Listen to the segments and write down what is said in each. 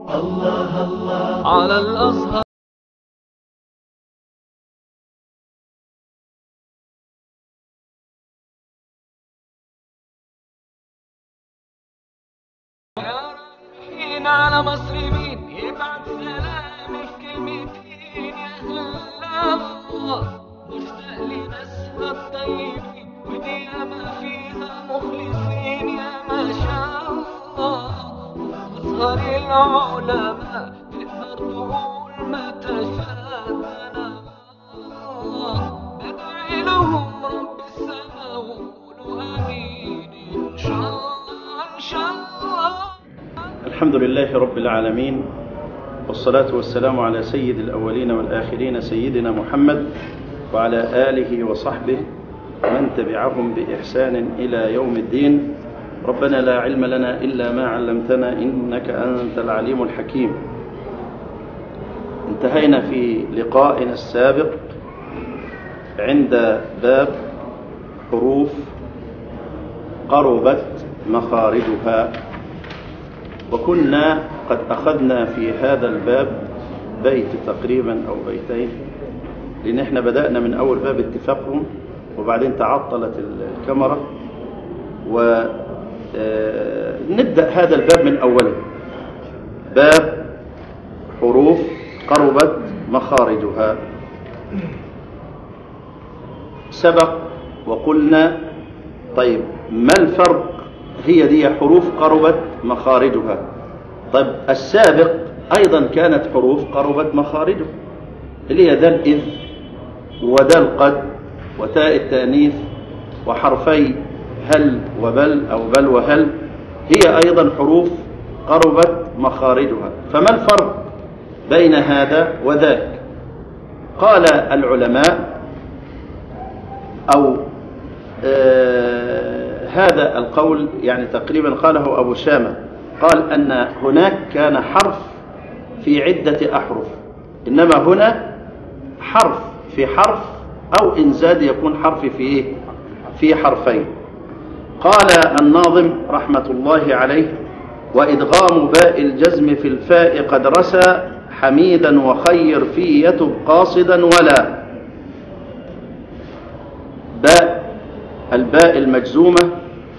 الله الله على الأزهر رايحين على مسلمين يبعت سلامي في كلمتين يا أهل الله مشتاق لناسها الطيبين ودي ياما فيها مخلصين يا ما شاء الله أزهر العلماء تقدر تقول ما تشاء بدعي لهم رب السماء وقولوا آمين إن شاء الله إن شاء الله الحمد لله رب العالمين والصلاة والسلام على سيد الأولين والآخرين سيدنا محمد وعلى آله وصحبه ومن تبعهم بإحسان إلى يوم الدين ربنا لا علم لنا إلا ما علمتنا إنك أنت العليم الحكيم انتهينا في لقائنا السابق عند باب حروف قربت مخارجها وكنا قد أخذنا في هذا الباب بيت تقريبا أو بيتين لأن احنا بدأنا من أول باب اتفاقهم وبعدين تعطلت الكاميرا ونبدأ هذا الباب من أوله باب حروف قربت مخارجها سبق وقلنا طيب ما الفرق هي دي حروف قربت مخارجها طيب السابق أيضا كانت حروف قربت مخارجها اللي هي ذا الإذ وذا القد وتاء التانيث وحرفي هل وبل أو بل وهل هي أيضا حروف قربت مخارجها فما الفرق بين هذا وذاك قال العلماء أو آه هذا القول يعني تقريبا قاله أبو شامة قال أن هناك كان حرف في عدة أحرف إنما هنا حرف في حرف أو إن زاد يكون حرف في إيه؟ في حرفين قال الناظم رحمة الله عليه وإدغام باء الجزم في الفاء قد رسى حميدا وخير في يتب قاصدا ولا باء الباء المجزومة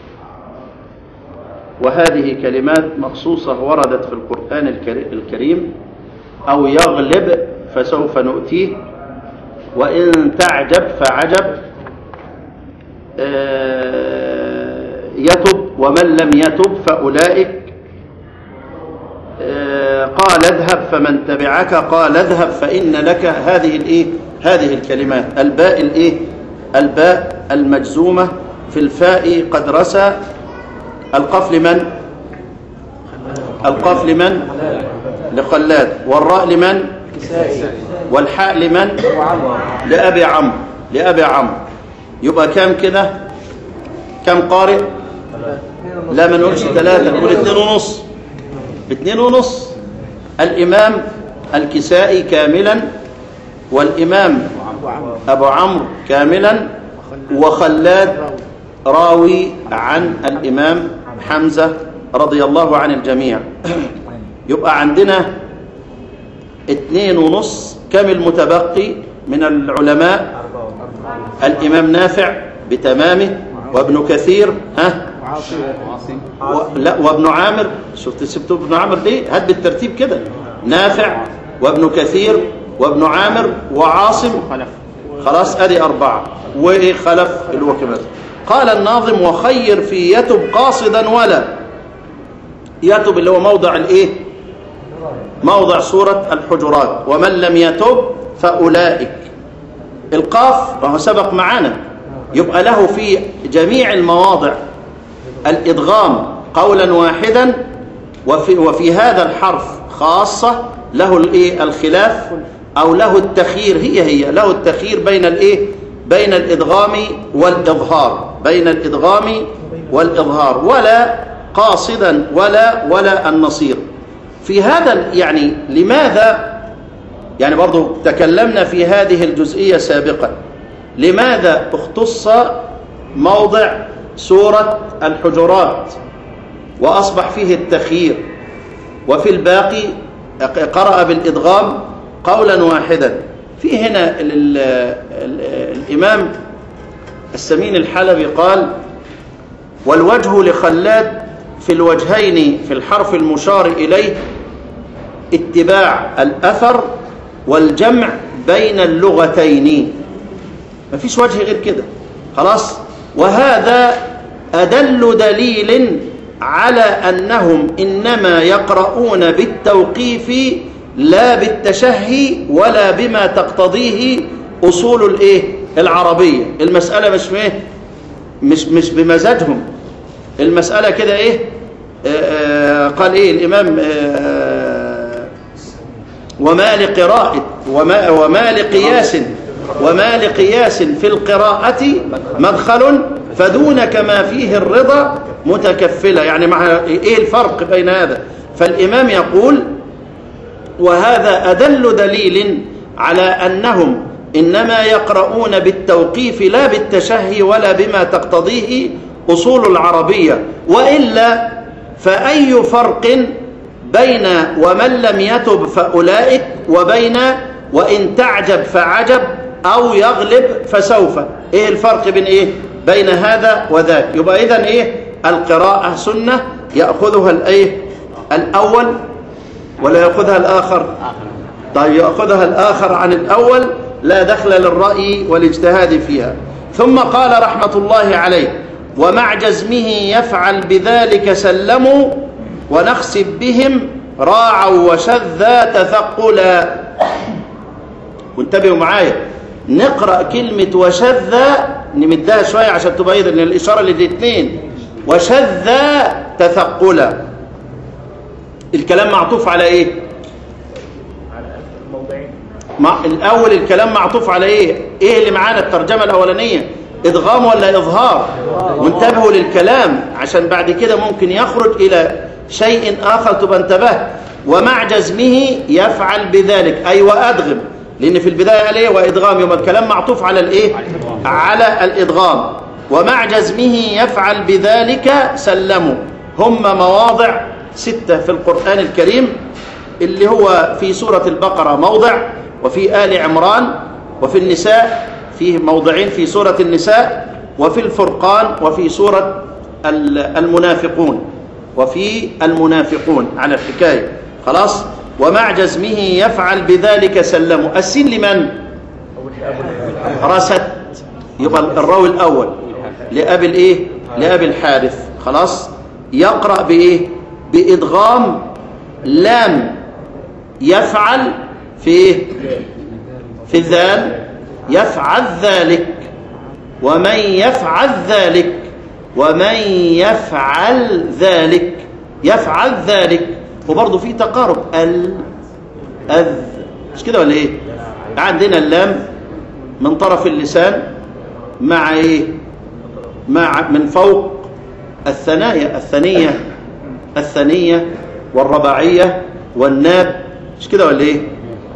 وهذه كلمات مخصوصة وردت في القرآن الكريم أو يغلب فسوف نؤتيه وإن تعجب فعجب يتب ومن لم يتب فأولئك قال اذهب فمن تبعك قال اذهب فإن لك هذه الايه هذه الكلمات الباء الايه الباء المجزومة في الفاء قد رسى القف لمن القف لمن لخلاد والراء لمن والحاء لمن لأبي عمرو لأبي عمرو يبقى كام كده كم قارئ لا ما نقولش ثلاثة نقول اثنين ونص اثنين ونص الإمام الكسائي كاملا والإمام أبو عمرو كاملا وخلاد راوي عن الإمام حمزة رضي الله عن الجميع يبقى عندنا اثنين ونص كم المتبقي من العلماء الإمام نافع بتمامه وابن كثير ها و... لا وابن عامر شفت سبتوا ابن عامر ليه هات بالترتيب كده نافع وابن كثير وابن عامر وعاصم خلاص ادي اربعه وايه خلف الوكمات قال الناظم وخير في يتب قاصدا ولا يتب اللي هو موضع الايه موضع سورة الحجرات ومن لم يتب فأولئك القاف وهو سبق معنا يبقى له في جميع المواضع الإدغام قولا واحدا وفي, وفي هذا الحرف خاصة له الايه الخلاف أو له التخيير هي هي له التخيير بين الايه بين الإدغام والإظهار بين الإدغام والإظهار ولا قاصدا ولا ولا النصير في هذا يعني لماذا يعني برضو تكلمنا في هذه الجزئية سابقا لماذا اختص موضع سورة الحجرات وأصبح فيه التخيير وفي الباقي قرأ بالإدغام قولا واحدا في هنا ال ال ال الإمام السمين الحلبي قال والوجه لخلاد في الوجهين في الحرف المشار إليه اتباع الأثر والجمع بين اللغتين ما فيش وجه غير كده خلاص وهذا أدل دليل على أنهم إنما يقرؤون بالتوقيف لا بالتشهي ولا بما تقتضيه أصول الإيه العربية المسألة مش ايه مش مش بمزاجهم المسألة كده إيه آه آه قال إيه الإمام آه وما لقراءة وما, وما لقياس وما لقياس في القراءة مدخل فدونك ما فيه الرضا متكفلة يعني مع إيه الفرق بين هذا فالإمام يقول وهذا أدل دليل على أنهم إنما يقرؤون بالتوقيف لا بالتشهي ولا بما تقتضيه أصول العربية وإلا فأي فرق بين ومن لم يتب فأولئك وبين وإن تعجب فعجب أو يغلب فسوف إيه الفرق بين إيه بين هذا وذاك يبقى إذن إيه القراءة سنة يأخذها الإيه الأول ولا يأخذها الآخر طيب يأخذها الآخر عن الأول لا دخل للرأي والاجتهاد فيها ثم قال رحمة الله عليه ومع جزمه يفعل بذلك سلموا ونخسب بهم راعوا وشذا تثقلا وانتبهوا معايا نقرأ كلمة وشذا نمدها شوية عشان تبين ان الإشارة للاثنين وشذا تثقلا الكلام معطوف على ايه مع الأول الكلام معطوف على ايه ايه اللي معانا الترجمة الأولانية إدغام ولا إظهار وانتبهوا للكلام عشان بعد كده ممكن يخرج إلى شيء آخر تبقى انتبه ومع جزمه يفعل بذلك أي وأدغم لأن في البداية قال إيه وإدغام يوم الكلام معطوف على الإيه على الإدغام ومع جزمه يفعل بذلك سلموا هم مواضع ستة في القرآن الكريم اللي هو في سورة البقرة موضع وفي آل عمران وفي النساء فيه موضعين في سورة النساء وفي الفرقان وفي سورة المنافقون وفي المنافقون على الحكاية خلاص ومع جزمه يفعل بذلك سلموا السين لمن رست يبقى الراوي الأول لأبي الإيه لأبي الحارث خلاص يقرأ بإيه بإدغام لام يفعل في إيه في الذال يفعل ذلك ومن يفعل ذلك ومن يفعل ذلك يفعل ذلك وبرضه في تقارب ال اذ مش كده ولا ايه عندنا اللام من طرف اللسان مع ايه مع من فوق الثنايا الثنيه الثنيه والرباعيه والناب مش كده ولا ايه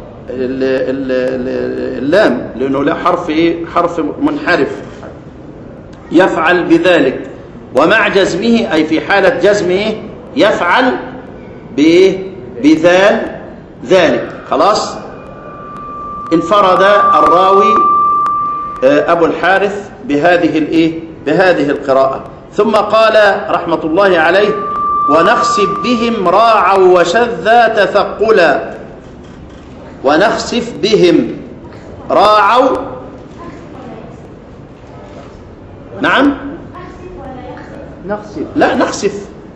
اللام لانه لا حرف ايه حرف منحرف يفعل بذلك ومع جزمه اي في حاله جزمه يفعل بايه بذال ذلك خلاص انفرد الراوي ابو الحارث بهذه الايه بهذه القراءه ثم قال رحمه الله عليه ونخسف بهم راعا وشذا تثقلا ونخسف بهم راعوا نعم نخسف لا نخسف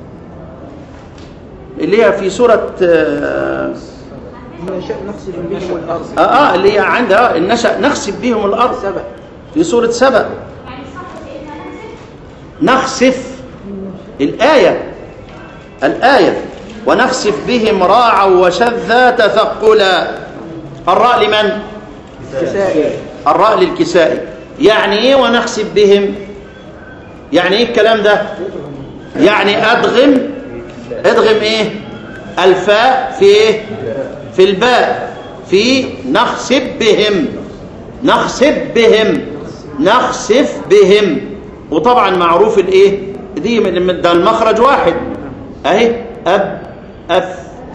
اللي هي في سورة آه, نشأ نخسف بهم الأرض آه, آه اللي هي عندها النشأ نخسف بهم الأرض سبع في سورة سبأ نخسف الآية الآية ونخسف بهم راعا وشذا تثقلا الراء لمن؟ كسائي الراء للكسائي يعني ايه ونخسف بهم يعني ايه الكلام ده يعني ادغم ادغم ايه الفاء في ايه في الباء في نخسف بهم نخسف بهم نخسف بهم وطبعا معروف الايه دي من ده المخرج واحد اهي اب اف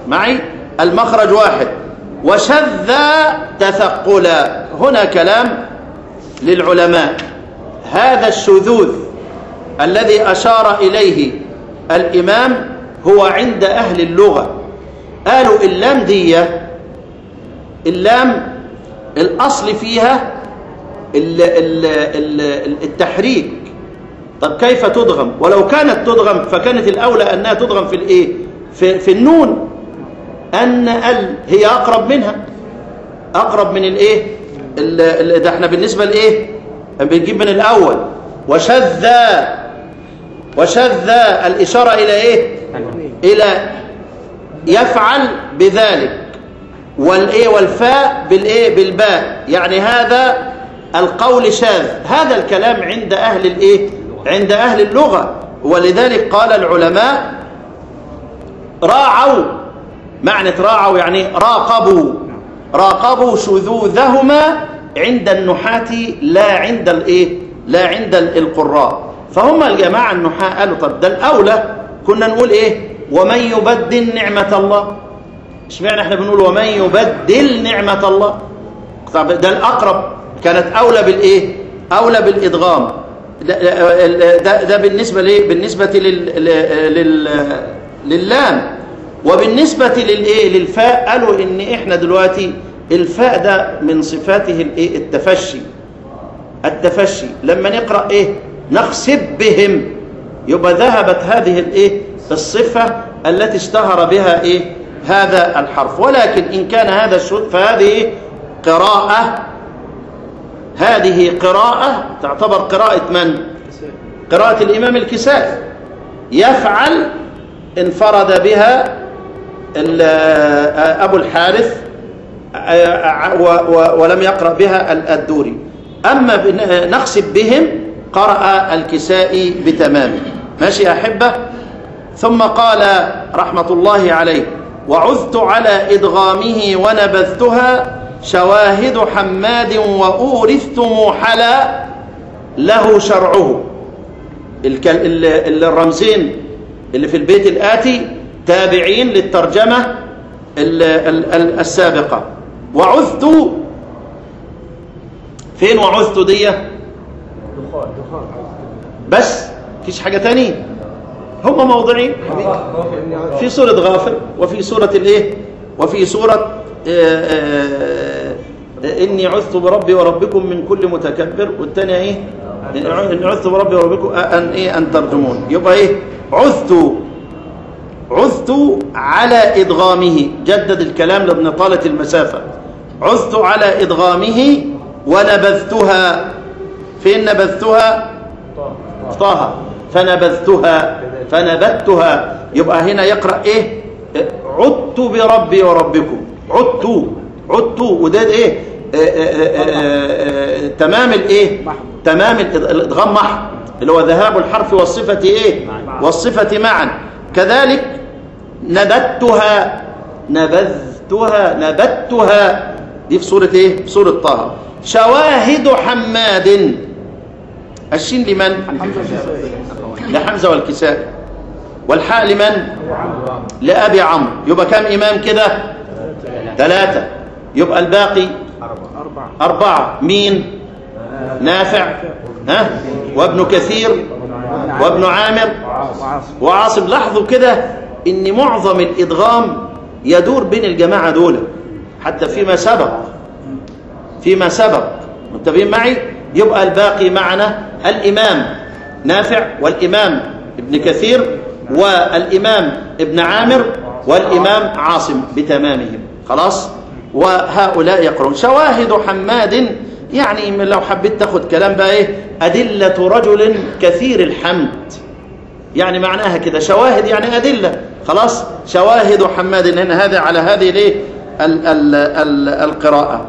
معي المخرج واحد وشذ تثقلا هنا كلام للعلماء هذا الشذوذ الذي أشار إليه الإمام هو عند أهل اللغة قالوا اللام دي اللام الأصل فيها ال- ال- ال- التحريك طب كيف تدغم ولو كانت تدغم فكانت الأولى أنها تدغم في الإيه في, في النون أن ال هي أقرب منها أقرب من الإيه ال- ال- ده احنا بالنسبة لإيه بنجيب من الأول وشذ وشذ الإشارة إلى إيه إلى يفعل بذلك والايه والفاء بالايه بالباء يعني هذا القول شاذ هذا الكلام عند اهل الايه عند اهل اللغه ولذلك قال العلماء راعوا معنى راعوا يعني راقبوا راقبوا شذوذهما عند النحاة لا عند الايه لا عند القراء فهم الجماعه النحاة قالوا طب ده الاولى كنا نقول ايه ومن يبدل نعمه الله اشمعنى احنا بنقول ومن يبدل نعمة الله طب ده الأقرب كانت أولى بالإيه أولى بالإدغام ده, ده, ده بالنسبة ليه بالنسبة لل, لل, لللام وبالنسبة للإيه للفاء قالوا إن إحنا دلوقتي الفاء ده من صفاته الإيه التفشي التفشي لما نقرأ إيه نخسب بهم يبقى ذهبت هذه الإيه الصفة التي اشتهر بها إيه هذا الحرف ولكن إن كان هذا الشذ فهذه قراءة هذه قراءة تعتبر قراءة من؟ قراءة الإمام الكسائي يفعل انفرد بها أبو الحارث ولم يقرأ بها الدوري أما نقصب بهم قرأ الكسائي بتمامه ماشي يا أحبة ثم قال رحمة الله عليه وعذت على إدغامه ونبذتها شواهد حماد وأورثت موحلا له شرعه الرمزين اللي في البيت الآتي تابعين للترجمة السابقة وعذت فين وعذت دي بس فيش حاجة تانية هم موضعين في سورة غافر وفي سورة الايه وفي سورة آآ آآ إني عذت بربي وربكم من كل متكبر والثانية إيه إني عذت بربي وربكم أن إيه أن ترجمون يبقى إيه عذت عذت على إدغامه جدد الكلام لابن طالة المسافة عذت على إدغامه ونبذتها فين نبذتها طه فنبذتها فنبذتها يبقى هنا يقرأ ايه عدت بربي وربكم عدت عدت وده ايه آآ آآ آآ تمام الايه تمام الادغام محض اللي هو ذهاب الحرف والصفة ايه والصفة معا كذلك نبتها نبذتها نبتها دي في سورة ايه في سورة طه شواهد حماد الشين لمن لحمزة والكساء والحاء لمن لأبي عمرو يبقى كم إمام كده ثلاثة يبقى الباقي أربعة أربعة مين نافع ها وابن كثير وابن عامر وعاصم وعاصم لاحظوا كده ان معظم الادغام يدور بين الجماعه دول حتى فيما سبق فيما سبق متفقين معي يبقى الباقي معنا الامام نافع والامام ابن كثير والامام ابن عامر والامام عاصم بتمامهم خلاص وهؤلاء يقرون شواهد حماد يعني لو حبيت تاخد كلام بقى ايه ادله رجل كثير الحمد يعني معناها كده شواهد يعني أدلة خلاص شواهد حماد هنا هذا على هذه الايه ال- ال- ال- القراءة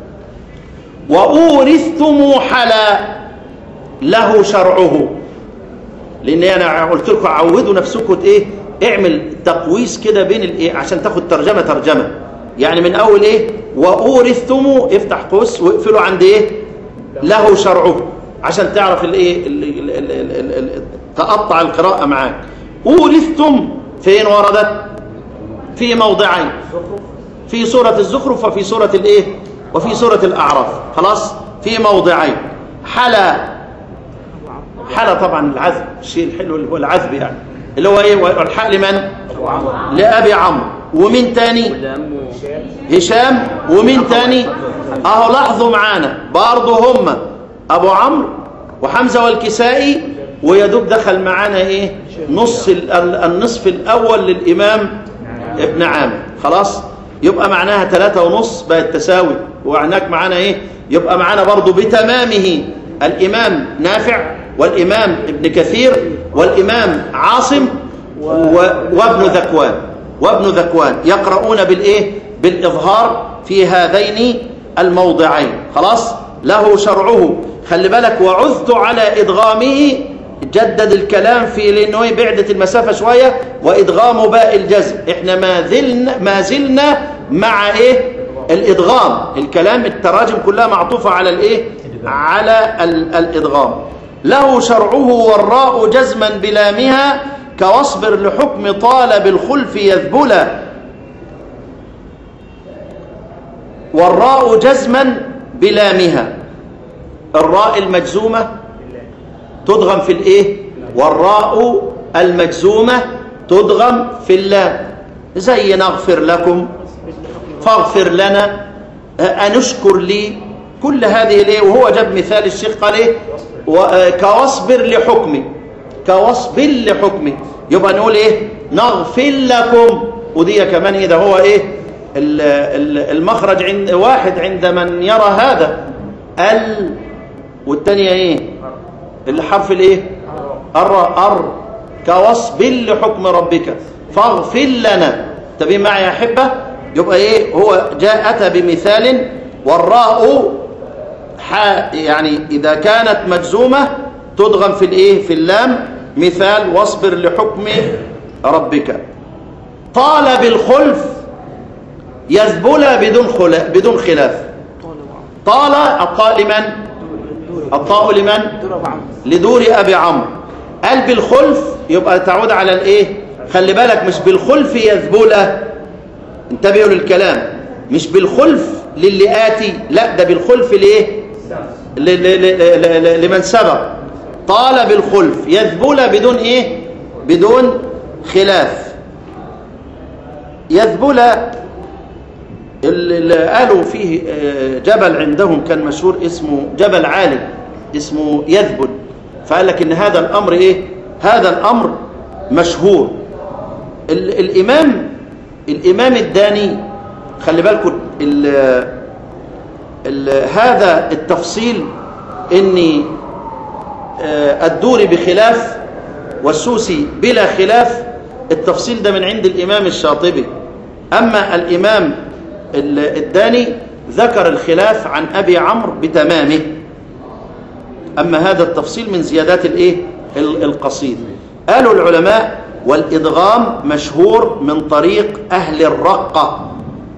وأورثت موحلا له شرعه لأن أنا قلت لكم عودوا نفسكم ايه اعمل تقويس كده بين الايه عشان تاخد ترجمة ترجمة يعني من أول ايه وأورثتم افتح قوس واقفلوا عند ايه له شرعه عشان تعرف الايه ال- ال- ال- ال- ال- ال- تقطع القراءة معاك أورثتم فين وردت في موضعين في سورة الزخرف وفي سورة الايه وفي سورة الأعراف خلاص في موضعين حلا حلا طبعا العذب الشيء الحلو اللي هو العذب يعني اللي هو ايه والحاء لمن لأبي عمرو ومين تاني هشام ومين تاني اهو لاحظوا معانا برضه هم ابو عمرو وحمزه والكسائي ويدوب دخل معانا ايه نص ال- ال- النصف الاول للامام ابن عامر خلاص يبقى معناها ثلاثة ونص بقت تساوي وهناك معانا ايه يبقى معانا برضه بتمامه الامام نافع والامام ابن كثير والامام عاصم و- وابن ذكوان وابن ذكوان يقرؤون بالايه بالاظهار في هذين الموضعين خلاص له شرعه خلي بالك وعذت على ادغامه جدد الكلام في لانه إيه بعدت المسافه شويه وادغام باء الجزم احنا ما زلنا ما زلنا مع ايه الادغام الكلام التراجم كلها معطوفه على الايه على ال- الادغام له شرعه والراء جزما بلامها كواصبر لحكم طالب الخلف يذبلا والراء جزما بلامها الراء المجزومة تدغم في الايه والراء المجزومة تدغم في اللام زي نغفر لكم فاغفر لنا أنشكر لي كل هذه ليه وهو جاب مثال الشيخ قال ايه و- كواصبر لحكمي كواصبر لحكمي يبقى نقول ايه نغفر لكم ودي كمان ايه ده هو ايه ال- ال- المخرج عند واحد عند من يرى هذا ال والثانيه ايه الحرف الايه الر ار كواصبر لحكم ربك فاغفر لنا تبين معي يا احبه يبقى ايه هو جاء اتى بمثال والراء ح- يعني اذا كانت مجزومه تدغم في الايه في اللام مثال واصبر لحكم ربك طال بالخلف يذبل بدون خلا بدون خلاف طال الطاء لمن الطاء لمن لدور ابي عمرو قال بالخلف يبقى تعود على الايه خلي بالك مش بالخلف يذبله انتبهوا للكلام مش بالخلف للي آتي لا ده بالخلف لإيه ل- ل- ل- ل- ل- لمن سبق طال بالخلف يذبل بدون إيه بدون خلاف يذبل اللي قالوا فيه آه، جبل عندهم كان مشهور اسمه جبل عالي اسمه يذبل فقال لك ان هذا الامر ايه هذا الامر مشهور ال- الامام الامام الداني خلي بالكم ال- ال- هذا التفصيل اني آه، الدوري بخلاف والسوسي بلا خلاف التفصيل ده من عند الامام الشاطبي اما الامام ال- الداني ذكر الخلاف عن ابي عمرو بتمامه اما هذا التفصيل من زيادات الايه ال- القصيد قالوا العلماء والادغام مشهور من طريق اهل الرقه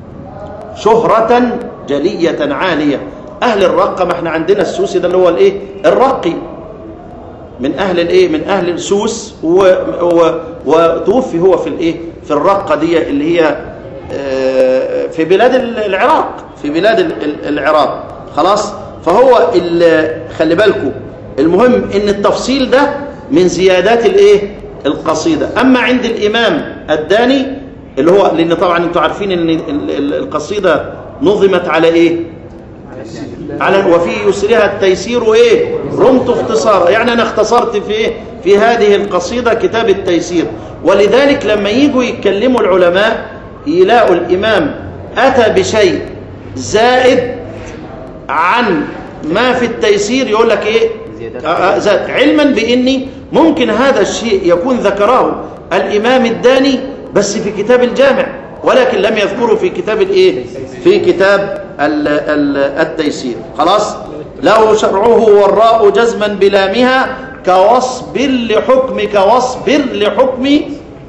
شهرة جلية عالية أهل الرقة ما احنا عندنا السوسي ده اللي هو الايه الرقي من أهل الايه من أهل السوس و و وتوفي هو في الايه في الرقة دي اللي هي آه، في بلاد العراق في بلاد ال- ال- العراق خلاص فهو ال- خلي بالكم المهم ان التفصيل ده من زيادات الايه القصيدة أما عند الإمام الداني اللي هو لأن طبعا انتوا عارفين ان ال- ال- القصيدة نظمت على ايه على وفي يسرها التيسير وايه رمت اختصارا يعني انا اختصرت في ايه في هذه القصيدة كتاب التيسير ولذلك لما يجوا يتكلموا العلماء يلاقوا الإمام أتى بشيء زائد عن ما في التيسير يقول لك ايه زيادات. آه، آه، زاد علما باني ممكن هذا الشيء يكون ذكره الامام الداني بس في كتاب الجامع ولكن لم يذكره في كتاب الايه في كتاب ال ال التيسير خلاص له شرعه والراء جزما بلامها كوصبر لحكمك واصبر لحكم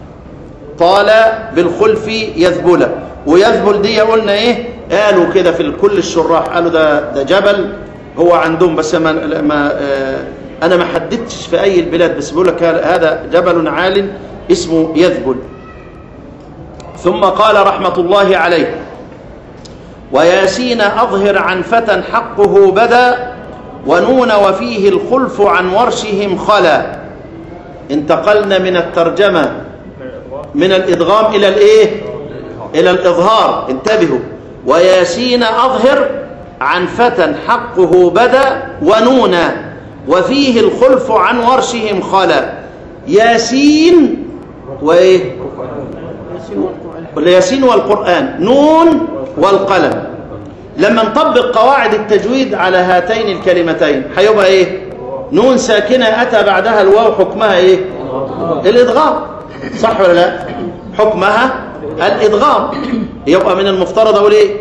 قال بالخلف يذبل ويذبل دي قلنا ايه قالوا كده في كل الشراح قالوا ده ده جبل هو عندهم بس ما, ما آه انا ما حددتش في اي البلاد بس بيقول لك هذا جبل عال اسمه يذبل ثم قال رحمة الله عليه وياسين أظهر عن فتى حقه بدا ونون وفيه الخلف عن ورشهم خلا انتقلنا من الترجمة من الإدغام إلى الإيه إلى الإظهار انتبهوا وياسين أظهر عن فتى حقه بدا ونونا وفيه الخلف عن ورشهم خلا ياسين وإيه ياسين والقرآن والياسين والقرآن نون والقلم لما نطبق قواعد التجويد على هاتين الكلمتين هيبقى ايه نون ساكنة أتى بعدها الواو حكمها ايه الإدغام صح ولا لا حكمها الإدغام يبقى من المفترض أقول ايه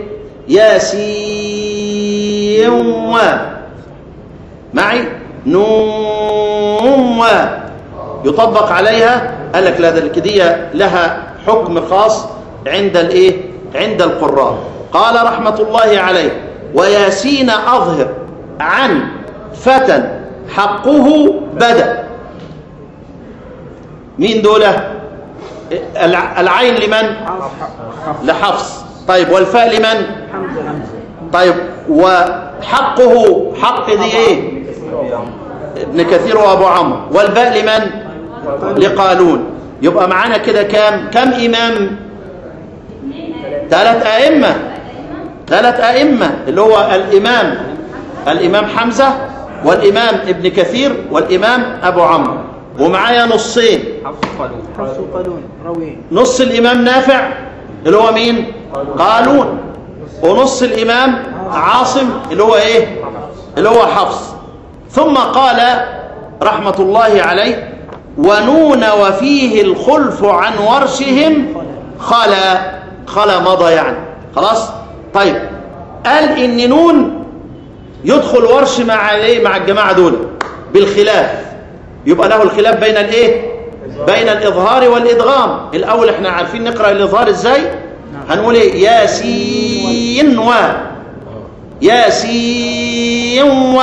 ياسين و معي نون و يطبق عليها قال لك لا ده الكدية لها حكم خاص عند الايه عند القراء قال رحمة الله عليه وياسين أظهر عن فتى حقه بدا مين دول الع- العين لمن لحفص طيب والفاء لمن حمزة طيب وحقه حق دي ايه ابن كثير وابو عمرو والباء لمن لقالون يبقى معانا كده كام كم امام ثلاث ائمه ثلاث ائمه اللي هو الامام الامام حمزه والامام ابن كثير والامام ابو عمرو ومعايا نصين حفص وقالون روين نص الإمام نافع اللي هو مين قالون ونص الإمام عاصم اللي هو إيه اللي هو حفص ثم قال رحمة الله عليه ونون وفيه الخلف عن ورشهم خلا خلا مضى يعني خلاص طيب قال إن نون يدخل ورش مع الايه مع الجماعه دول بالخلاف يبقى له الخلاف بين الايه بين الاظهار والادغام الاول احنا عارفين نقرا الاظهار ازاي هنقول ايه ياسين و ياسين و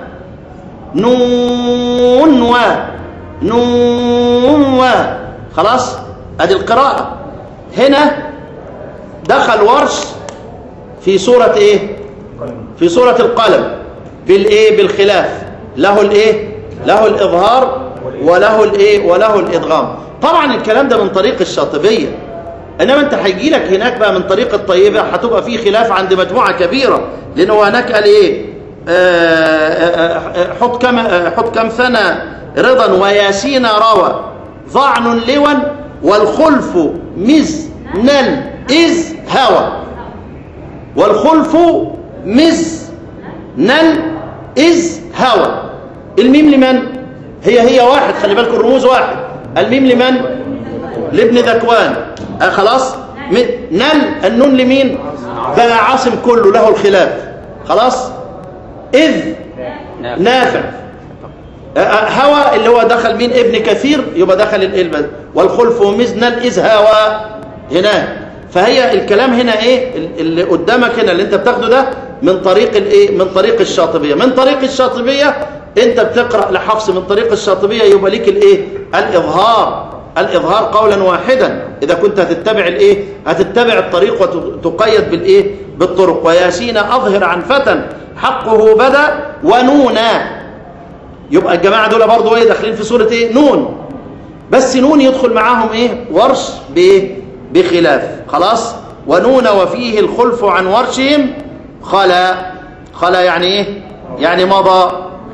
نون و نون و خلاص ادي القراءه هنا دخل ورش في سوره ايه في سورة القلم بالايه بالخلاف له الايه له الاظهار وله الايه وله الادغام طبعا الكلام ده من طريق الشاطبية انما انت هيجي لك هناك بقى من طريق الطيبة هتبقى في خلاف عند مجموعة كبيرة لانه هناك قال ايه آه، آه، آه، حط كم آه، حط كم ثنى رضا وياسين روى ضعن لوا والخلف مز نل إذ هوى والخلف مز نل إذ هوى الميم لمن هي هي واحد خلي بالكم الرموز واحد الميم لمن لابن ذكوان آه خلاص م- نل النون لمين بقى عاصم كله له الخلاف خلاص إذ نافع آه، آه، هوى اللي هو دخل مين ابن كثير يبقى دخل الإلبة والخلف مزنا إذ هوى هناك فهي الكلام هنا ايه ال- اللي قدامك هنا اللي انت بتاخده ده من طريق الايه من طريق الشاطبيه من طريق الشاطبيه انت بتقرا لحفص من طريق الشاطبيه يبقى ليك الايه الاظهار الاظهار قولا واحدا اذا كنت هتتبع الايه هتتبع الطريق وتقيد بالايه بالطرق وياسين اظهر عن فتى حقه بدا ونونا يبقى الجماعه دول برضه ايه داخلين في سوره ايه نون بس نون يدخل معاهم ايه ورش بايه بخلاف خلاص ونون وفيه الخلف عن ورشهم خلا خلا يعني ايه يعني مضى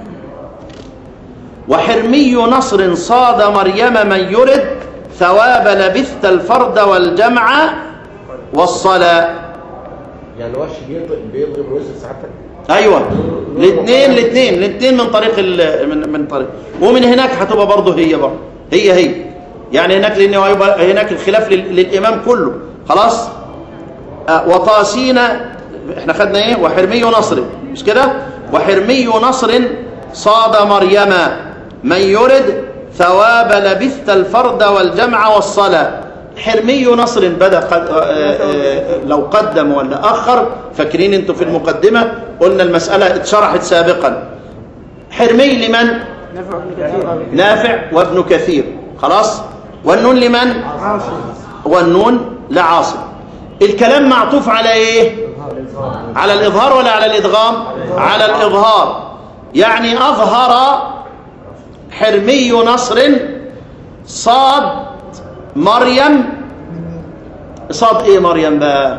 وحرمي نصر صاد مريم من يرد ثواب لبثت الفرد والجمع والصلاة يعني ورش بيضرب بيضرب وزن ساعتك ايوه الاثنين الاثنين الاثنين من طريق ال- من من طريق ومن هناك هتبقى برضه هي برضه هي هي يعني هناك لان هيبقى هناك الخلاف لل- للامام كله خلاص آه، وطاسين احنا خدنا ايه وحرمي نصر مش كده وحرمي نصر صاد مريم من يرد ثواب لبثت الفرد والجمع والصلاة حرمي نصر بدأ قد آه، آه، لو قدم ولا أخر فاكرين انتوا في المقدمة قلنا المسألة اتشرحت سابقا حرمي لمن نفع ابن كثير نافع وابن كثير خلاص والنون لمن عاصم والنون لعاصم الكلام معطوف على ايه على الاظهار ولا على الادغام على الاظهار يعني اظهر حرمي نصر صاد مريم صاد ايه مريم بقى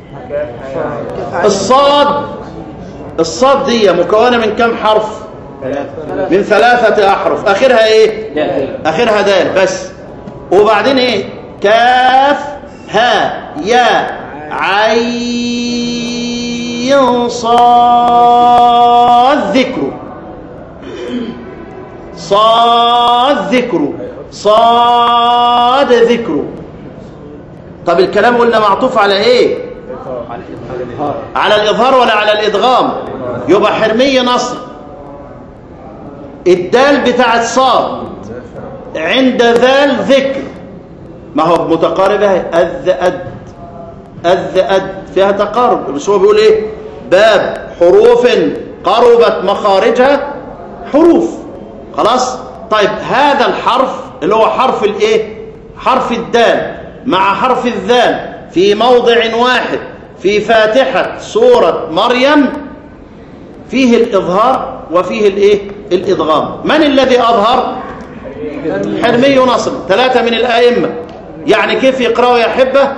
الصاد الصاد دي مكونه من كم حرف من ثلاثه احرف اخرها ايه اخرها دال بس وبعدين ايه كاف ها يا عين صاد ذكر صاد ذكر صاد ذكر طب الكلام قلنا معطوف على ايه على الاظهار ولا على الادغام يبقى حرمي نصر الدال بتاعت صاد عند ذال ذكر ما هو متقاربة أذ أد أذ أد فيها تقارب بس هو بيقول إيه باب حروف قربت مخارجها حروف خلاص طيب هذا الحرف اللي هو حرف الإيه حرف الدال مع حرف الذال في موضع واحد في فاتحة سورة مريم فيه الإظهار وفيه الإيه الإدغام من الذي أظهر حرمي نصر ثلاثة من الآئمة يعني كيف يقرأوا يا حبة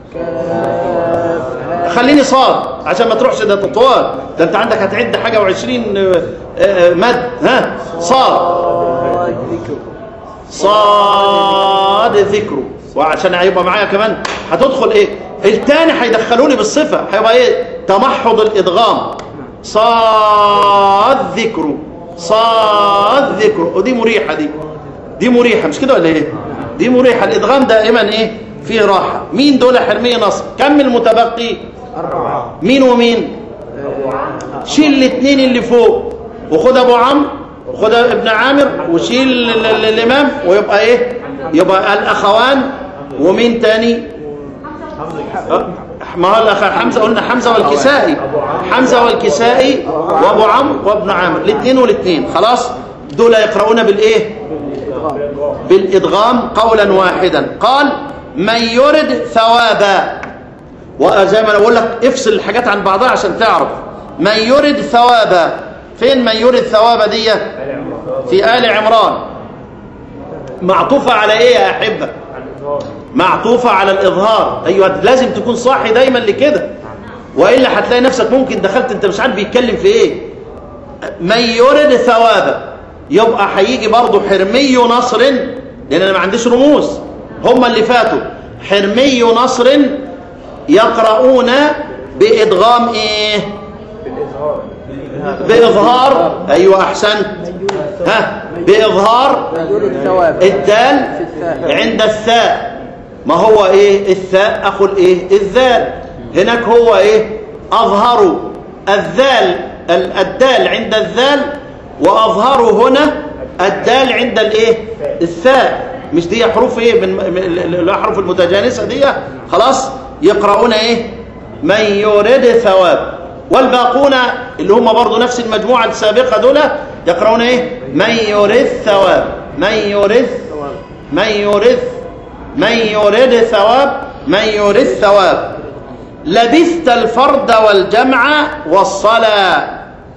خليني صاد عشان ما تروحش ده طوال ده انت عندك هتعد حاجة وعشرين مد ها صاد صاد ذكره وعشان هيبقى معايا كمان هتدخل ايه التاني هيدخلوني بالصفة هيبقى ايه تمحض الادغام صاد ذكره صاد ذكره ودي مريحة دي دي مريحة مش كده ولا ايه دي مريحة الادغام دائما ايه فيه راحة مين دول حرمية نصر كم المتبقي أربعة مين ومين شيل الاثنين اللي فوق وخد ابو عمرو وخد ابن عامر وشيل ال- ال- الامام ويبقى ايه يبقى الاخوان ومين تاني أه، ما هو الأخ حمزه قلنا حمزه والكسائي حمزه والكسائي وابو عمرو وابن عامر الاثنين والاثنين خلاص دول يقرؤون بالايه بالادغام قولا واحدا قال من يرد ثوابا وزي ما انا بقول لك افصل الحاجات عن بعضها عشان تعرف من يرد ثوابا فين من يرد ثوابا دي في آل عمران معطوفة على ايه يا احبة معطوفة على الاظهار ايوه لازم تكون صاحي دايما لكده والا هتلاقي نفسك ممكن دخلت انت مش عارف بيتكلم في ايه من يرد ثوابا يبقى هيجي برضه حرمي نصر لان انا ما عنديش رموز هم اللي فاتوا حرمي نصر يقرؤون بإدغام إيه بإظهار أيوة أحسنت ها بإظهار يريد الثواب الدال في الثاء عند الثاء ما هو إيه الثاء أخو الإيه الذال هناك هو إيه أظهروا الذال ال- الدال عند الذال وأظهروا هنا الدال عند الإيه الثاء مش دي حروف إيه من من- ال- الأحرف المتجانسة دي خلاص يقرؤون إيه من يريد ثواب والباقون اللي هم برضو نفس المجموعة السابقة دول يقرؤون إيه من يريد ثواب من يريد من يريد من يريد ثواب من يريد ثواب لبثت الفرد والجمع والصلاة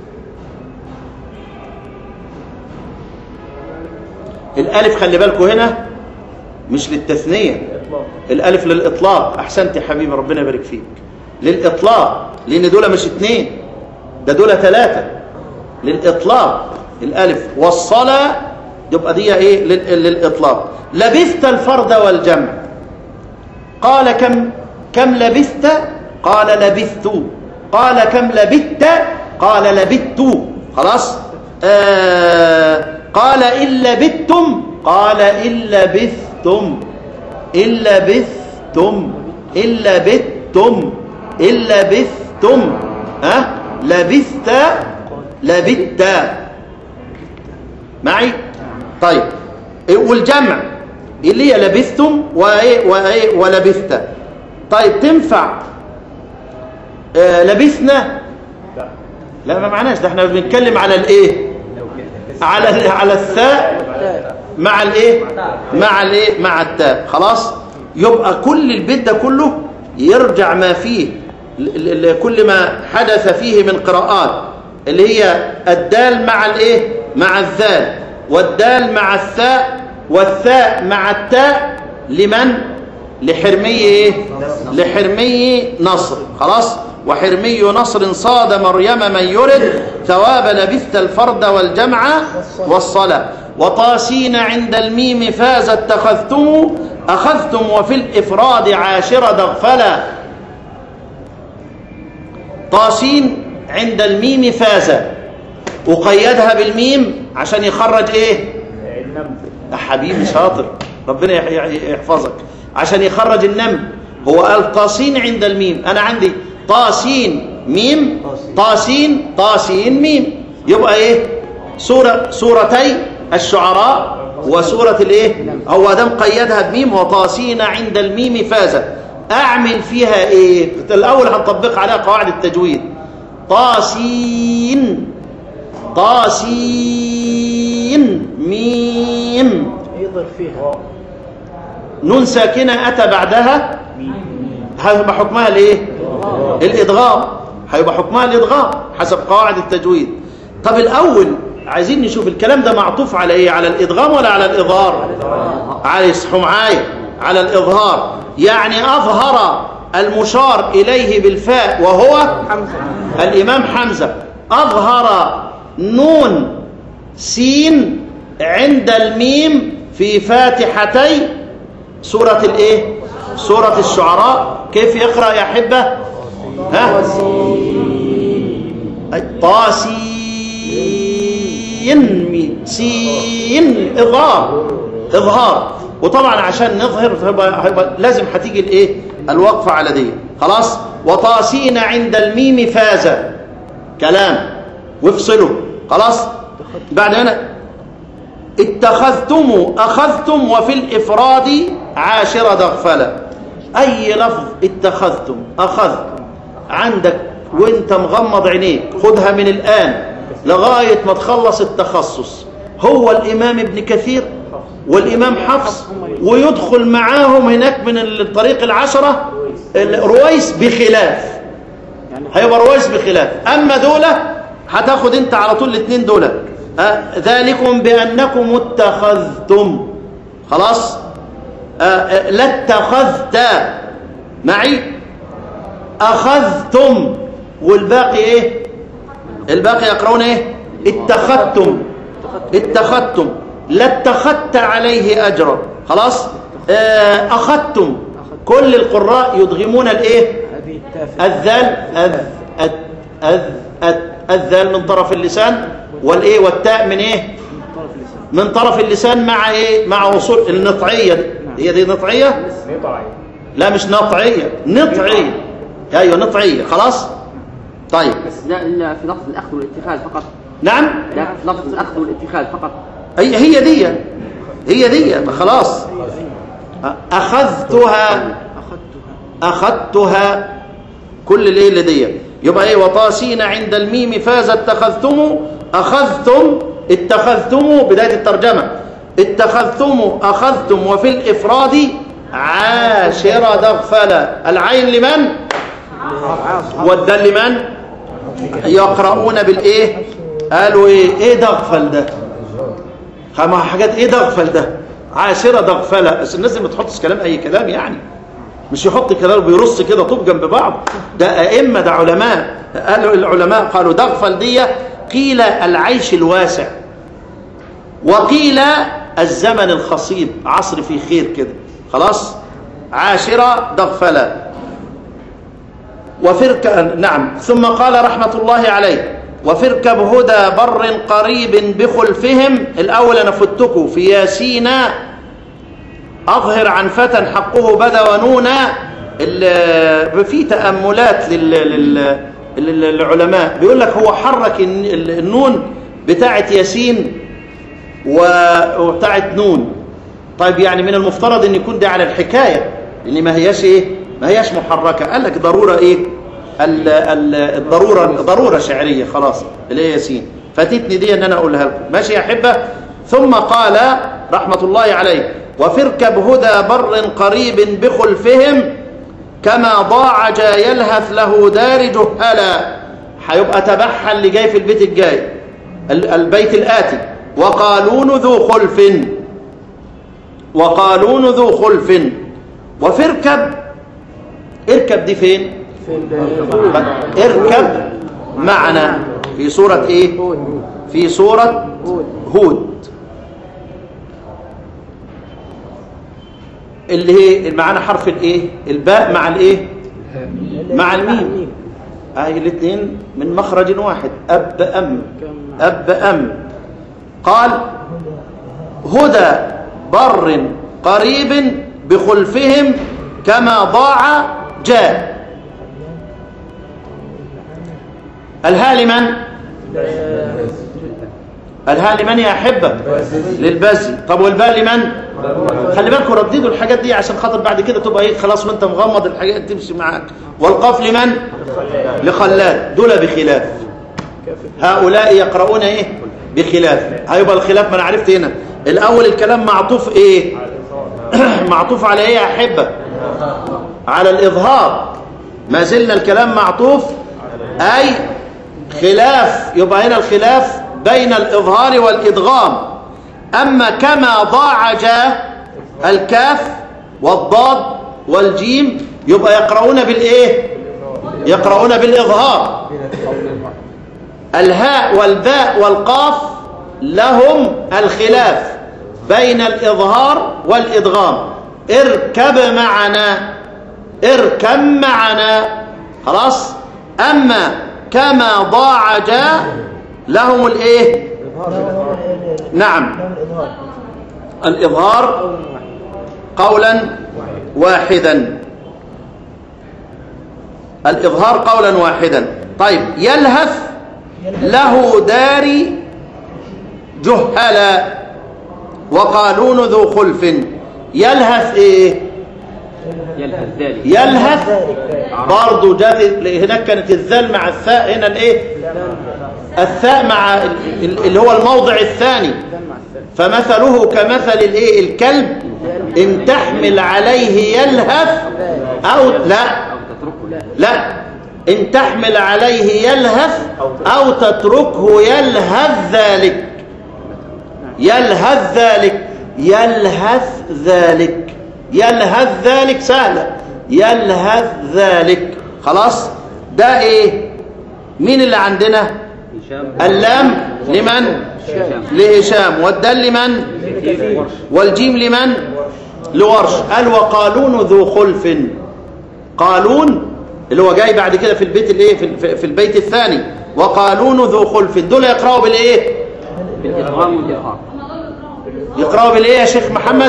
الألف خلي بالكم هنا مش للتثنية الألف للإطلاق أحسنت يا حبيبي ربنا يبارك فيك للإطلاق لأن دول مش اتنين ده دول ثلاثة للإطلاق الألف والصلاة يبقى دي إيه لل- للإطلاق لبثت الفرد والجمع قال كم كم لبثت قال لبثت قال كم لبثت قال لبثت خلاص آه قال إن لبثتم قال إن لبثتم إن لبثتم إن لبثتم إن لبثتم ها لبثت لبثت معي طيب إيه والجمع اللي هي لبثتم وايه وايه ولبثت طيب تنفع آه لبثنا لا ما معناش ده احنا بنتكلم على الايه على ال- على الثاء مع الايه مع الايه مع التاء خلاص يبقى كل البيت ده كله يرجع ما فيه ل- ل- كل ما حدث فيه من قراءات اللي هي الدال مع الايه مع الذال والدال مع الثاء والثاء مع التاء لمن لحرمي ايه لحرمي نصر خلاص وحرمي نصر صاد مريم من يرد ثواب لبثت الفرد والجمع والصلاة وطاسين عند الميم فاز اتخذتم أخذتم وفي الإفراد عاشر دغفلا طاسين عند الميم فاز وقيدها بالميم عشان يخرج ايه يا حبيبي شاطر ربنا يح- يح- يحفظك عشان يخرج النمل هو قال طاسين عند الميم انا عندي طاسين ميم طاسين طاسين ميم يبقى ايه سورة سورتي الشعراء وسورة الايه هو ده مقيدها بميم وطاسين عند الميم فاز اعمل فيها ايه الاول هنطبق عليها قواعد التجويد طاسين طاسين ميم يضر فيها نون ساكنة أتى بعدها هيبقى حكمها الايه الإدغام هيبقى حكمها الإدغام حسب قواعد التجويد طب الأول عايزين نشوف الكلام ده معطوف على ايه على الإدغام ولا على الإظهار على يصحوا معايا على الإظهار يعني أظهر المشار إليه بالفاء وهو الإمام حمزة أظهر نون سين عند الميم في فاتحتي سورة الايه سورة الشعراء كيف يقرأ يا حبة ها أي طاسين مي- سين إظهار إظهار وطبعا عشان نظهر فيبقى هيبقى لازم هتيجي الايه الوقفة على دي خلاص وطاسين عند الميم فاز كلام وافصلوا خلاص بعد هنا اتخذتم أخذتم وفي الإفراد عاشر دغفلة أي لفظ اتخذتم أخذتم عندك وانت مغمض عينيك خدها من الآن لغاية ما تخلص التخصص هو الإمام ابن كثير والإمام حفص ويدخل معاهم هناك من الطريق العشرة رويس بخلاف هيبقى رويس بخلاف أما دولة هتاخد انت على طول الاثنين دول أه ذلكم بأنكم اتخذتم خلاص أه أه لا اتخذت معي أخذتم والباقي ايه الباقي يقرؤون ايه اتخذتم اتخذتم لا اتخذت عليه أجرا خلاص آه، أخذتم كل القراء يدغمون الايه هذه التافهة الذال أذ أذ أذ أذ الذال من طرف اللسان والايه والتاء من ايه طرف اللسان من طرف اللسان مع ايه مع وصول النطعيه دي. هي دي نطعيه لا مش نطعيه نطعيه ايوه نطعيه خلاص طيب بس لا إلا في لفظ الأخذ والاتخاذ فقط نعم لا في لفظ الأخذ والاتخاذ فقط هي هي دي هي دي خلاص اخذتها أخذتها أخذتها كل الليلة دي يبقى ايه وطاسين عند الميم فاز اتخذتم أخذتم اتخذتم بداية الترجمة اتخذتم أخذتم وفي الإفراد عاشر دغفلا العين لمن والدال لمن يقرؤون بالإيه قالوا إيه إيه دغفل ده خما حاجات إيه دغفل ده عاشرة دغفلة بس الناس ما تحطش كلام أي كلام يعني مش يحط كلام بيرص كده طوب جنب بعض ده أئمة ده علماء قالوا العلماء قالوا دغفل دي قيل العيش الواسع وقيل الزمن الخصيب عصر فيه خير كده خلاص عاشرة دغفلة وفرك نعم ثم قال رحمة الله عليه وفركب هدى بر قريب بخلفهم الأول أنا فتكوا في ياسين أظهر عن فتى حقه بدا ونونا ال- في تأملات لل- لل- لل- للعلماء بيقول لك هو حرك الن- النون بتاعت ياسين و- وبتاعت نون طيب يعني من المفترض ان يكون ده على الحكاية ان ما هياش ايه ما هياش محركة قال لك ضرورة ايه ال- ال- الضرورة ضرورة شعرية خلاص اللي هي ياسين فاتتني دي ان انا اقولها لكم ماشي يا احبة ثم قال رحمة الله عليه وفي اركب هدى بر قريب بخلفهم كما ضاع جا يلهث له دار جهلا هيبقى تبعها اللي جاي في البيت الجاي ال- البيت الآتي وقالون ذو خلف وقالون ذو خلف وفي اركب اركب دي فين في ال- اركب معنا في سورة ايه هود في سورة هود هود اللي هي معانا حرف الايه الباء مع الايه مع الميم اهي الاثنين من مخرج واحد اب ام اب ام قال هدى بر قريب بخلفهم كما ضاع جاء الها لمن الها لمن يا احبه للبزي طب والباء لمن خلي بالكم رددوا الحاجات دي عشان خاطر بعد كده تبقى ايه خلاص وانت مغمض الحاجات تمشي معاك والقاف لمن لخلاد دول بخلاف هؤلاء يقرؤون ايه بخلاف هيبقى الخلاف ما انا عرفت هنا الاول الكلام معطوف ايه معطوف على ايه يا احبه على الاظهار ما زلنا الكلام معطوف اي خلاف يبقى هنا الخلاف بين الاظهار والادغام اما كما ضاعج الكاف والضاد والجيم يبقى يقرؤون بالايه يقرؤون بالاظهار الهاء والباء والقاف لهم الخلاف بين الإظهار والإدغام اركب معنا اركب معنا خلاص أما كما ضاعج لهم الإيه نعم الإظهار قولا واحدا الإظهار قولا واحدا طيب يلهث له داري جهلا وقالون ذو خلف يلهث ايه يلهث ذلك يلهث برضه جاء هناك كانت الذال مع الثاء هنا الايه الثاء مع ال- ال- اللي هو الموضع الثاني فمثله كمثل الايه الكلب ان تحمل عليه يلهث او لا أو تتركه لا إن تحمل عليه يلهث أو تتركه يلهث ذلك يلهث ذلك يلهث ذلك يلهث ذلك سهلة يلهث ذلك خلاص ده ايه مين اللي عندنا هشام اللام لمن لهشام والدال لمن والجيم لمن لورش قال وقالون ذو خلف قالون اللي هو جاي بعد كده في البيت الايه في- في, في البيت الثاني وقالون ذو خلف دول يقراوا بالايه بالإدغام والإظهار يقراوا بالايه يا شيخ محمد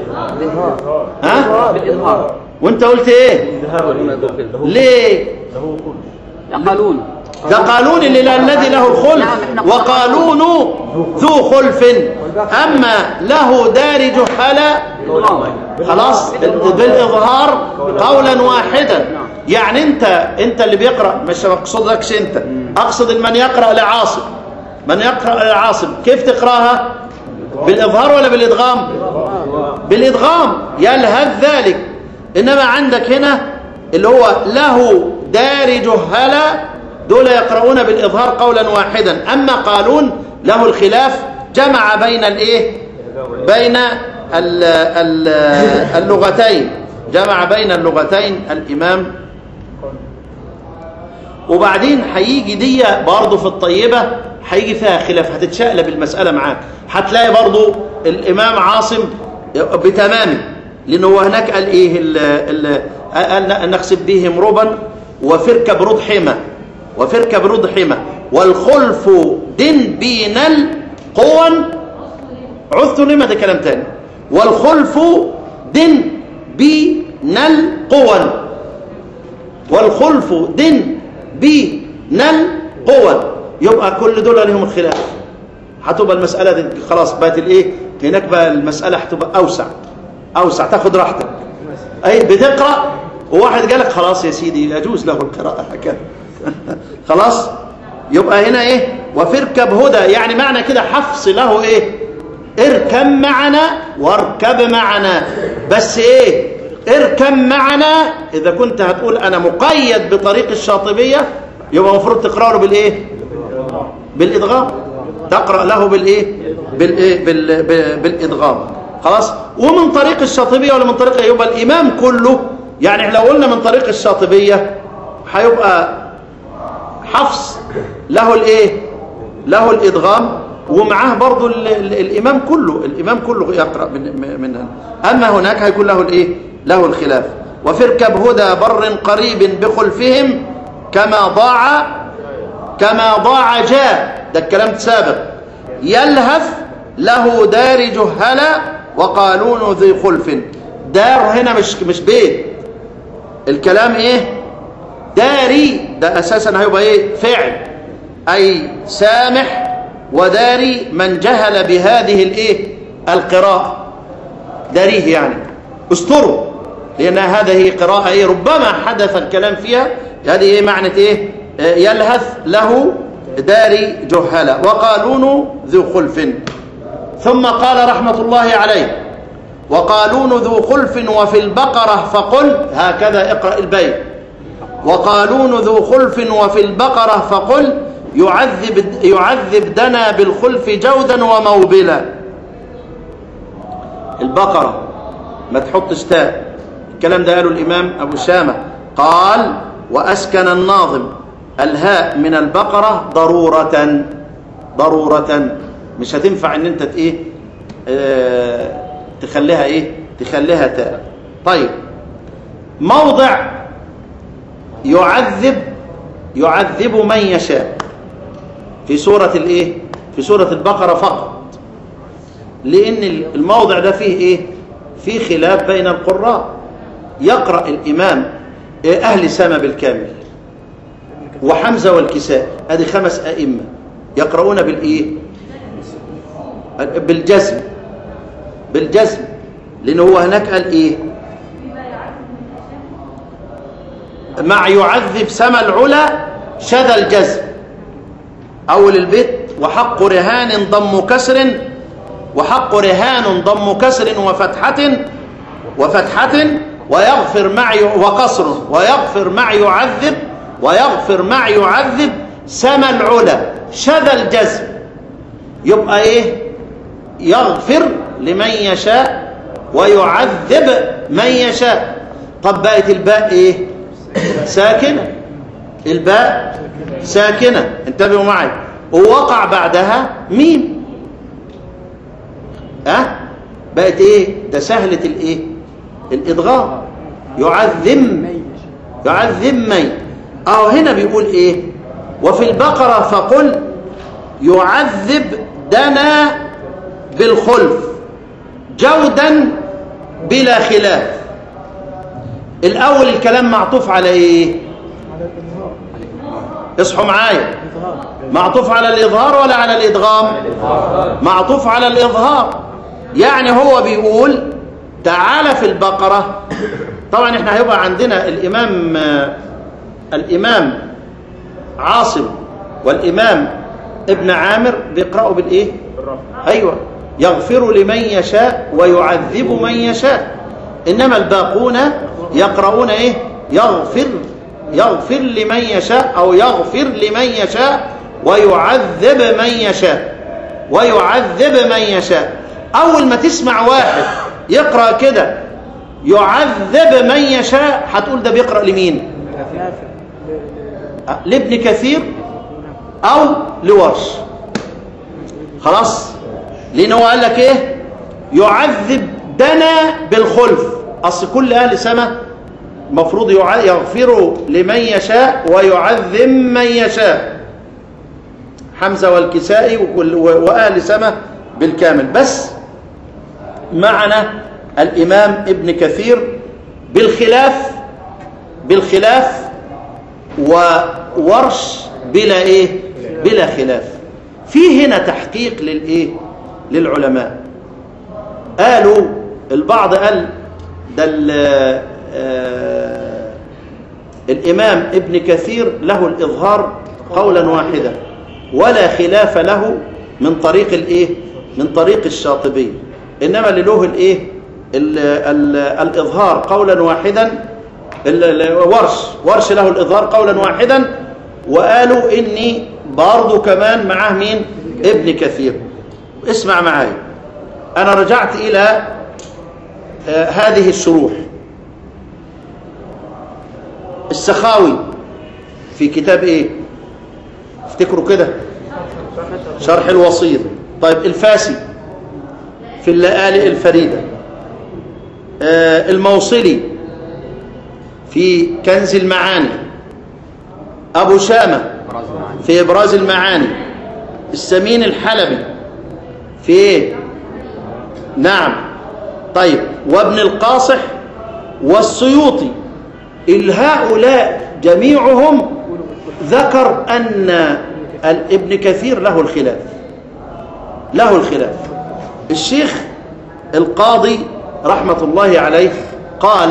ها بالإظهار وانت قلت ايه ليه يقالون ده قالون اللي لا- الذي له الخلف وقالون ذو خلف اما له دار جهلا خلاص بالاظهار قولا واحدا يعني انت انت اللي بيقرا مش مقصودكش انت اقصد من يقرا لعاصم من يقرا لعاصم كيف تقراها بالاظهار ولا بالادغام بالادغام يلهث ذلك انما عندك هنا اللي هو له دار جهلا دول يقرؤون بالاظهار قولا واحدا اما قالون له الخلاف جمع بين الايه بين ال- ال- اللغتين جمع بين اللغتين الامام وبعدين هيجي دي برضه في الطيبة هيجي فيها خلاف هتتشقلب المسألة معاك هتلاقي برضه الإمام عاصم بتمامه لأنه هو هناك قال إيه ال ال قال نخسب بهم ربا وفرك برود حمى وفرك برود حمى والخلف دن بين القوى عذت لما ده كلام تاني والخلف دن بين القوى والخلف دن بنل قوة يبقى كل دول لهم الخلاف هتبقى المسألة دي خلاص بقت الايه هناك بقى المسألة هتبقى أوسع أوسع تاخد راحتك أي بتقرأ وواحد قال لك خلاص يا سيدي يجوز له القراءة هكذا خلاص يبقى هنا ايه وفركب هدى يعني معنى كده حفص له ايه اركب معنا واركب معنا بس ايه اركب معنا اذا كنت هتقول انا مقيد بطريق الشاطبية يبقى المفروض تقرأ له بالايه بالادغام تقرأ له بالايه بالايه بال... بال... بالادغام خلاص ومن طريق الشاطبية ولا من طريق يبقى الامام كله يعني لو قلنا من طريق الشاطبية هيبقى حفص له الايه له الادغام ومعاه برضو ال ال الامام كله الامام كله يقرا من منها اما هناك هيكون له الايه له الخلاف وفي اركب هدى بر قريب بخلفهم كما ضاع كما ضاع جاء ده الكلام سابق يلهث له دار جهلا وقالون ذي خلف دار هنا مش مش بيت الكلام ايه داري ده اساسا هيبقى ايه فعل اي سامح وداري من جهل بهذه الايه القراءه داريه يعني استروا لان هذه قراءه ايه ربما حدث الكلام فيها هذه ايه معنى ايه آه، يلهث له داري جهلا وقالون ذو خلف ثم قال رحمه الله عليه وقالون ذو خلف وفي البقره فقل هكذا اقرا البيت وقالون ذو خلف وفي البقرة فقل يعذب, يعذب دنا بالخلف جودا وموبلا البقرة ما تحطش تاء الكلام ده قاله الإمام أبو شامة قال وأسكن الناظم الهاء من البقرة ضرورة ضرورة مش هتنفع ان انت ت- ايه آه تخليها ايه تخليها تاء طيب موضع يعذب يعذب من يشاء في سورة الايه في سورة البقرة فقط لان الموضع ده فيه ايه فيه خلاف بين القراء يقرأ الامام إيه اهل سما بالكامل وحمزة والكساء هذه خمس ائمة يقرؤون بالايه بالجزم بالجزم لان هو هناك قال ايه مع يعذب سما العلا شذا الجزم أول البيت وحق رهان ضم كسر وحق رهان ضم كسر وفتحة وفتحة ويغفر مع وقصر ويغفر مع يعذب ويغفر مع يعذب سما العلا شذا الجزم يبقى ايه يغفر لمن يشاء ويعذب من يشاء طب بقت الباء ايه ساكنة الباء ساكنة انتبهوا معي ووقع بعدها ميم ها أه؟ بقت ايه ده سهلة الايه الادغام يعذم يعذم من اهو هنا بيقول ايه وفي البقرة فقل يعذب دنا بالخلف جودا بلا خلاف الاول الكلام معطوف على ايه اصحوا معايا معطوف على الاظهار ولا على الادغام معطوف على الاظهار يعني هو بيقول تعالى في البقرة طبعا احنا هيبقى عندنا الامام الامام عاصم والامام ابن عامر بيقرأوا بالايه ايوه يغفر لمن يشاء ويعذب من يشاء انما الباقون يقرؤون ايه يغفر يغفر لمن يشاء او يغفر لمن يشاء ويعذب من يشاء ويعذب من يشاء اول ما تسمع واحد يقرا كده يعذب من يشاء هتقول ده بيقرا لمين لابن كثير او لورش خلاص لان هو قال لك ايه يعذب دنا بالخلف اصل كل اهل سماء المفروض يغفر لمن يشاء ويعذب من يشاء حمزه والكسائي واهل سماء بالكامل بس معنا الامام ابن كثير بالخلاف بالخلاف وورش بلا ايه بلا خلاف في هنا تحقيق للايه للعلماء قالوا البعض قال ده آه الامام ابن كثير له الاظهار قولا واحدا ولا خلاف له من طريق الايه من طريق الشاطبي إنما اللي له الإيه ال- ال- الإظهار قولا واحدا ال- ال- ورش ورش له الإظهار قولا واحدا وقالوا إني برضو كمان معاه مين ابن كثير اسمع معايا أنا رجعت إلى آه، هذه الشروح السخاوي في كتاب ايه افتكروا كده شرح الوصير طيب الفاسي في اللآلئ الفريدة آه الموصلي في كنز المعاني أبو شامة براز معاني في إبراز المعاني السمين الحلبي في إيه؟ نعم طيب وابن القاصح والسيوطي هؤلاء جميعهم ذكر أن ابن كثير له الخلاف له الخلاف الشيخ القاضي رحمة الله عليه قال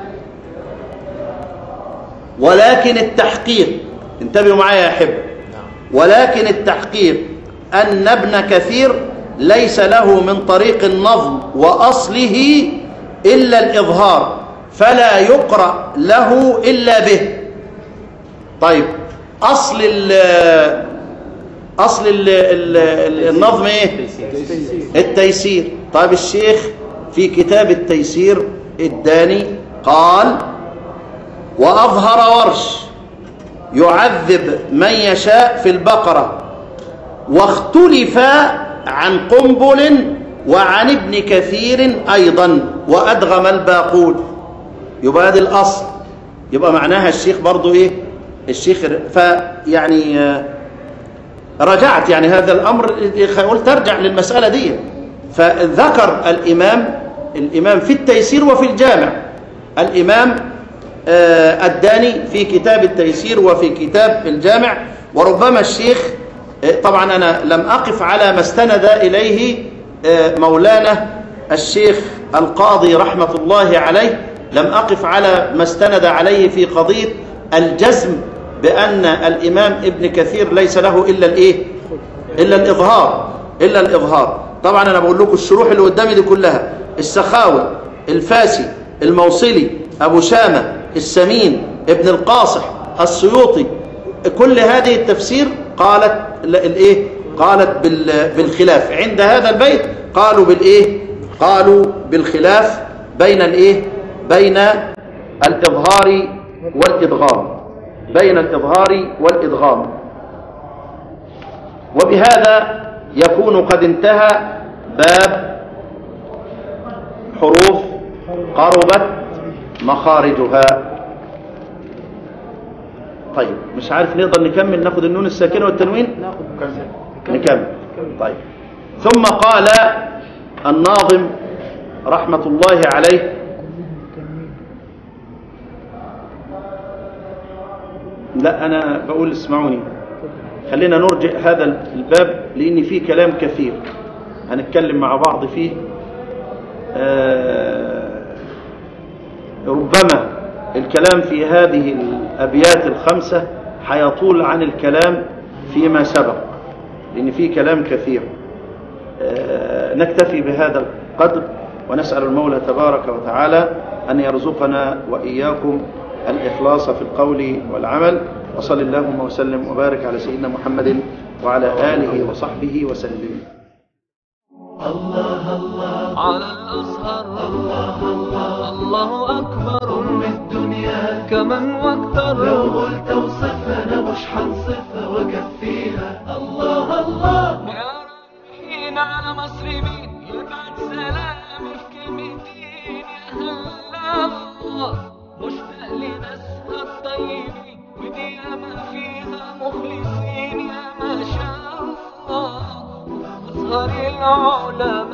ولكن التحقيق انتبهوا معايا يا أحب ولكن التحقيق أن ابن كثير ليس له من طريق النظم وأصله إلا الإظهار فلا يقرأ له إلا به طيب أصل ال أصل ال ال النظم إيه التيسير طيب الشيخ في كتاب التيسير الداني قال وأظهر ورش يعذب من يشاء في البقرة واختلف عن قنبل وعن ابن كثير أيضا وأدغم الباقون يبقى هذا الأصل يبقى معناها الشيخ برضو إيه الشيخ فيعني آه، رجعت يعني هذا الأمر قلت أرجع للمسألة دي فذكر الإمام الإمام في التيسير وفي الجامع الإمام آه، الداني في كتاب التيسير وفي كتاب الجامع وربما الشيخ آه، طبعا أنا لم أقف على ما استند إليه آه، مولانا الشيخ القاضي رحمة الله عليه لم أقف على ما استند عليه في قضية الجزم بأن الإمام ابن كثير ليس له إلا الإيه إلا الإظهار إلا الإظهار طبعا أنا بقول لكم الشروح اللي قدامي دي كلها السخاوي الفاسي الموصلي أبو شامة السمين ابن القاصح السيوطي كل هذه التفسير قالت لا- الإيه قالت بال- بالخلاف عند هذا البيت قالوا بالإيه قالوا بالخلاف بين الإيه بين الإظهار والإدغام بين الإظهار والإدغام وبهذا يكون قد انتهى باب حروف قربت مخارجها طيب مش عارف نقدر نكمل ناخد النون الساكنة والتنوين ناخد نكمل طيب ثم قال الناظم رحمة الله عليه لا أنا بقول اسمعوني خلينا نرجع هذا الباب لأن فيه كلام كثير هنتكلم مع بعض فيه آه، ربما الكلام في هذه الأبيات الخمسة حيطول عن الكلام فيما سبق لأن فيه كلام كثير آه، نكتفي بهذا القدر ونسأل المولى تبارك وتعالى أن يرزقنا وإياكم الإخلاص في القول والعمل وصل اللهم وسلم وبارك على سيدنا محمد وعلى آله وصحبه وسلم على الأزهر الله الله الله أكبر من الدنيا كمن واكتر لو قلت اوصفها أنا مش هنصفها وأكفيها الله الله يا رايحين على مصر مين يبعت سلامي في كلمتين يا هلا الله مشتاق لناسها الطيبين ودي ياما فيها مخلصين يا ما شاء الله أزهر العلماء